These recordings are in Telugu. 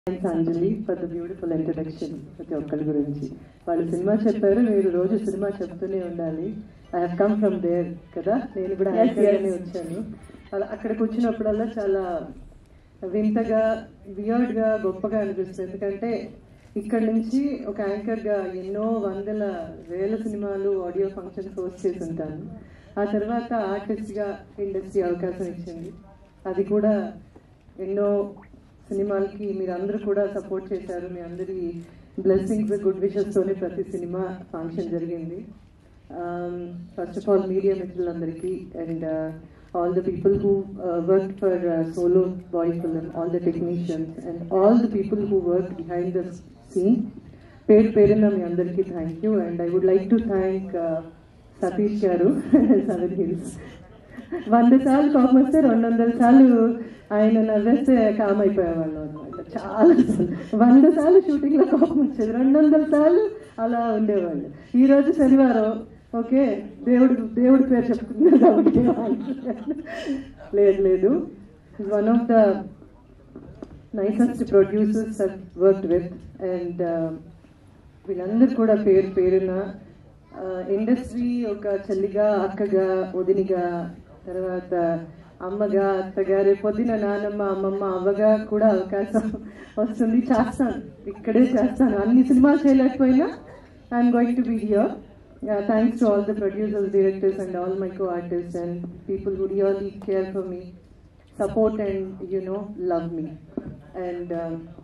Thanks Anjali for the beautiful introduction ప్రతి ఒక్కరి గురించి వాళ్ళు సినిమా చెప్పారు మీరు రోజు సినిమా చెప్తూనే ఉండాలి I have come from there కదా నేను కూడా Yes, యాంకర్ yes. వచ్చాను అలా అక్కడికి వచ్చినప్పుడల్లా చాలా వింతగా వియర్డ్ గా గొప్పగా అనిపిస్తుంది ఎందుకంటే ఇక్కడ నుంచి ఒక యాంకర్ గా ఎన్నో వందల వేల సినిమాలు ఆడియో ఫంక్షన్స్ హోస్ట్ చేసి ఉంటాను ఆ తర్వాత ఆర్టిస్ట్ గా ఇండస్ట్రీ అవకాశం ఇచ్చింది అది కూడా ఎన్నో సినిమాలకి మీరు అందరూ కూడా సపోర్ట్ చేశారు మీ అందరి బ్లెస్సింగ్స్ గుడ్ విషెస్ తోనే ప్రతి సినిమా ఫంక్షన్ జరిగింది ఫస్ట్ ఆఫ్ ఆల్ మీడియా మిత్రులందరికీ and all the people who work for solo boy film all the technicians and all the people who work behind the scene పేరు పేరున మీ అందరికీ thank you and I would like to thank Satish గారు సెవెన్ హిల్స్ వంద సార్లు కోపం వస్తే రెండు వందల సార్లు ఆయన నవ్వేస్తే కామ్ అయిపోయేవాళ్ళు అనమాట చాలా సార్లు. వంద సార్లు షూటింగ్ లో కోపం వచ్చేది రెండు వందల సార్లు అలా ఉండేవాళ్ళు ఈ రోజు శనివారం ఓకే దేవుడు దేవుడి పేరు చెప్పుకున్నారు కాబట్టి లేదు లేదు one of the nicest producers work with and వీళ్ళందరూ కూడా పేరు పేరున ఇండస్ట్రీ ఒక చెల్లిగా అక్కగా వదినిగా తర్వాత అమ్మగా అత్తగా రేపు పొద్దున నానమ్మ అమ్మమ్మ అవ్వగా కూడా అవకాశం వస్తుంది చేస్తాను ఇక్కడే చేస్తాను అన్ని సినిమాలు చేయలేకపోయినా I'm going to be here thanks to all the producers directors and all my co artist and people who really care for me support and you know love me and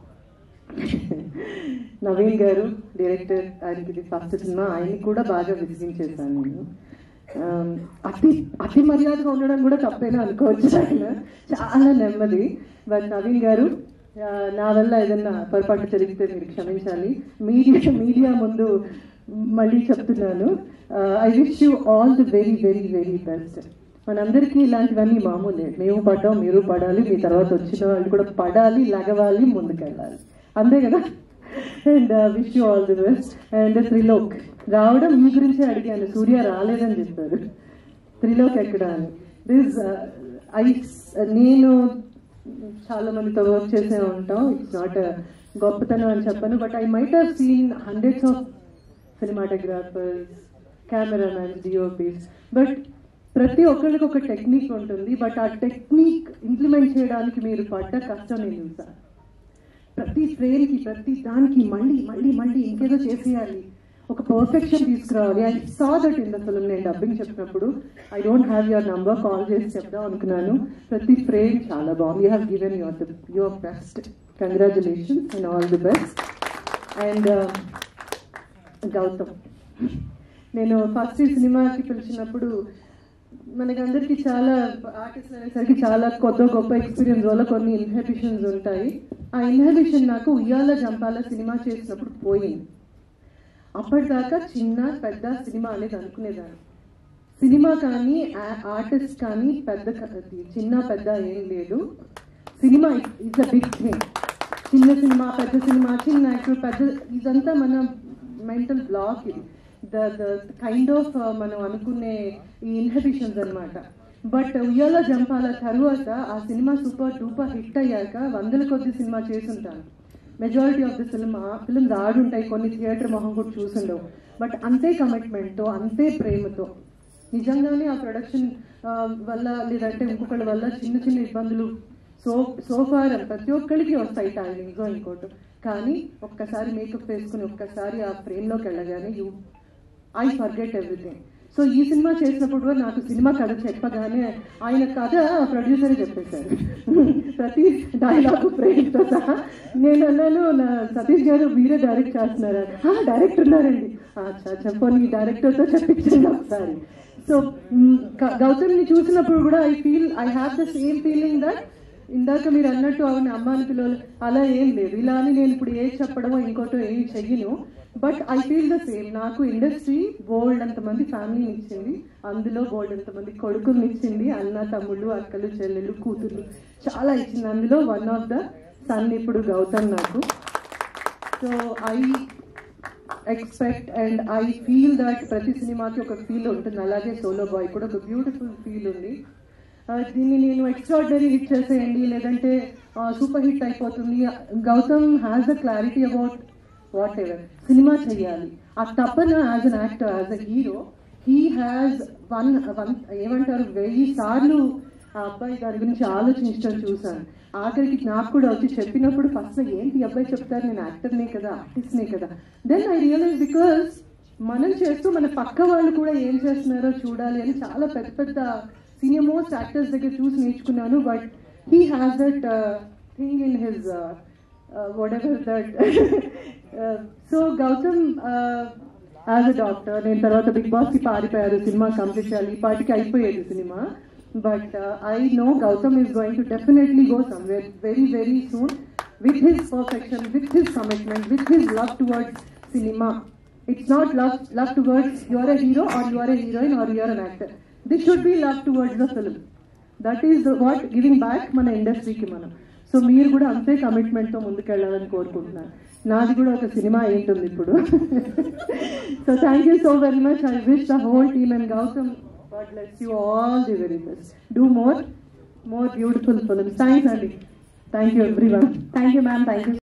Naveen గారు డైరెక్టర్ ఆయనకి ఇది ఫస్ట్ సినిమా ఆయన్ని కూడా బాగా విసిగించేశాను నేను Um, అతి అతి మర్యాదగా ఉండడం కూడా తప్పేనా అనుకోవచ్చు ఆయన చాలా నెమ్మది బట్ నవీన్ గారు ఆ, నా వల్ల ఏదన్నా పొరపాటు జరిగితే మీరు క్షమించాలి మీడియా మీడియా ముందు మళ్ళీ చెప్తున్నాను I wish you all the very very very best మనందరికీ ఇలాంటివన్నీ మామూలే మేము పడ్డాం మీరు పడాలి మీ తర్వాత వచ్చిన వాళ్ళు కూడా పడాలి లగవాలి ముందుకెళ్ళాలి అంతే కదా and wish you all the best and Trilok రావడం మీ గురించే అడిగాను సూర్య రాలేదని చెప్పారు త్రిలోక్ ఎక్కడ అని దిస్ ఐ నేను చాలా మందితో వర్క్ చేసే ఉంటాం ఇట్స్ నాట్ గొప్పతనం అని చెప్పను but I might have seen hundreds of cinematographers cameramens DOPs but ప్రతి ఒక్కరికి ఒక టెక్నిక్ ఉంటుంది బట్ ఆ టెక్నిక్ ఇంప్లిమెంట్ చేయడానికి మీరు పడ్డ కష్టం నేను చూసాను ప్రతి ఫ్రేమ్ కి ప్రతి దానికి మళ్ళీ మళ్ళీ మళ్ళీ ఇంకేదో చేసేయాలి ఒక పర్ఫెక్షన్ తీసుకురావాలి I saw that in the film నేను డబ్బింగ్ చెప్పినప్పుడు I don't have your number call చేసి చెప్దాం అనుకున్నాను ప్రతి ఫ్రేమ్ చాలా బాగుంది you have given your your best congratulations and all the best and Gautam నేను ఫస్ట్ ఈ సినిమాకి పిలిచినప్పుడు మనకందరికి చాలా ఆర్టిస్ట్ అనేసరికి చాలా కొత్త గొప్ప ఎక్స్పీరియన్స్ వల్ల కొన్ని ఇన్హెబిషన్స్ ఉంటాయి ఆ ఇన్హెబిషన్ నాకు ఉయ్యాల జంపాల సినిమా చేసినప్పుడు పోయింది అప్పటిదాకా చిన్న పెద్ద సినిమా అనేది అనుకునేదాన్ని సినిమా కానీ ఆర్టిస్ట్ కానీ పెద్ద క- చిన్న పెద్ద ఏం లేదు cinema it's a big thing చిన్న సినిమా పెద్ద సినిమా చిన్న యాక్టర్ పెద్ద ఇదంతా మన మెంటల్ బ్లాక్ ఇది ద ద కైండ్ ఆఫ్ మనం అనుకునే ఈ ఇన్హబిషన్స్ అన్నమాట బట్ ఉయ్యాల జంపాల తరువాత ఆ సినిమా సూపర్ డూపర్ హిట్ అయ్యాక వందల కొద్ది సినిమా చేసుంటాను majority of the cinema films ఆడుంటాయి కొన్ని థియేటర్ మొహం కూడా చూసుండవు బట్ అంతే కమిట్మెంట్తో అంతే ప్రేమతో నిజంగానే ఆ ప్రొడక్షన్ వల్ల లేదంటే ఇంకొకళ్ళ వల్ల చిన్న చిన్న ఇబ్బందులు సో సోఫార్ ప్రతి ఒక్కరికి వస్తాయి టైమింగ్స్ ఇంకోటి కానీ ఒక్కసారి మేకప్ వేసుకుని ఒక్కసారి ఆ ఫ్రేమ్లోకి వెళ్ళగానే you I forget everything so ఈ సినిమా చేసినప్పుడు కూడా నాకు సినిమా కథ చెప్పగానే ఆయన కథ ప్రొడ్యూసర్ చెప్పేశారు ప్రతి డైలాగ్ ప్రేమతో సహా నేను అన్నాను నా సతీష్ గారు మీరే డైరెక్ట్ చేస్తున్నారా "ఆ, డైరెక్టర్ ఉన్నారండి అచ్చా చెప్పని డైరెక్టర్తో చెప్పించండి ఒకసారి సో గౌతమ్ని చూసినప్పుడు కూడా I feel I have the same feeling that ఇందాక మీరు అన్నట్టు అవును అమ్మాని పిల్లలు అలా ఏం లేదు ఇలా అని నేను ఇప్పుడు ఏ చెప్పడమో ఇంకోటో ఏం చెయ్యను but I feel the same నాకు ఇండస్ట్రీ బోల్డ్ అంతమంది ఫ్యామిలీని ఇచ్చింది అందులో బోల్డ్ అంతమంది కొడుకుల్ని ఇచ్చింది అన్న తమ్ముళ్ళు అక్కలు చెల్లెలు కూతుర్లు చాలా ఇచ్చింది అందులో వన్ ఆఫ్ ద సన్ ఇప్పుడు గౌతమ్ నాకు so I expect and I feel that ప్రతి సినిమాకి ఒక ఫీల్ ఉంటుంది అలాగే సోలో బాయ్ కూడా ఒక బ్యూటిఫుల్ ఫీల్ ఉంది ఆ, దీన్ని నేను ఎక్స్ట్రాడినరీ హిట్ చేసేయండి లేదంటే సూపర్ హిట్ అయిపోతుంది Gautam has the clarity about whatever cinema చేయాలి ఆ తపన as an actor as a hero he has one one ఏమంటారు వెయ్యి సార్లు ఆ అబ్బాయి దాని గురించి ఆలోచించడం చూశాను ఆఖరికి నాకు కూడా వచ్చి చెప్పినప్పుడు ఫస్ట్ ఏంటి ఈ అబ్బాయి చెప్తారు నేను యాక్టర్నే కదా ఆర్టిస్ట్నే కదా దెన్ ఐ రియలైజ్ బికాస్ మనం చేస్తూ మన పక్క వాళ్ళు కూడా ఏం చేస్తున్నారో చూడాలి అని చాలా పెద్ద పెద్ద సీనియర్ మోస్ట్ యాక్టర్స్ దగ్గర చూసి నేర్చుకున్నాను but he has that thing in his whatever that so Gautam as a doctor నేను తర్వాత బిగ్ బాస్ కి పారిపోయారు సినిమా కంప్లీట్ చేయాలి ఈ పాటికి అయిపోయేది cinema but I know Gautam is going to definitely go somewhere very very soon with his perfection with his commitment with his love towards cinema it's not love love towards your a hero or your a heroine or your an actor this should be love towards the film that is what giving back మన ఇండస్ట్రీకి మనం సో మీరు కూడా అంతే కమిట్మెంట్ తో ముందుకెళ్ళాలని కోరుకుంటున్నాను నాది కూడా ఒక సినిమా ఏంటుంది ఇప్పుడు so thank you so very much I wish the whole team and Gautam god lets you all the very best do more more beautiful films thanks అండి thank you everyone thank you ma'am thank you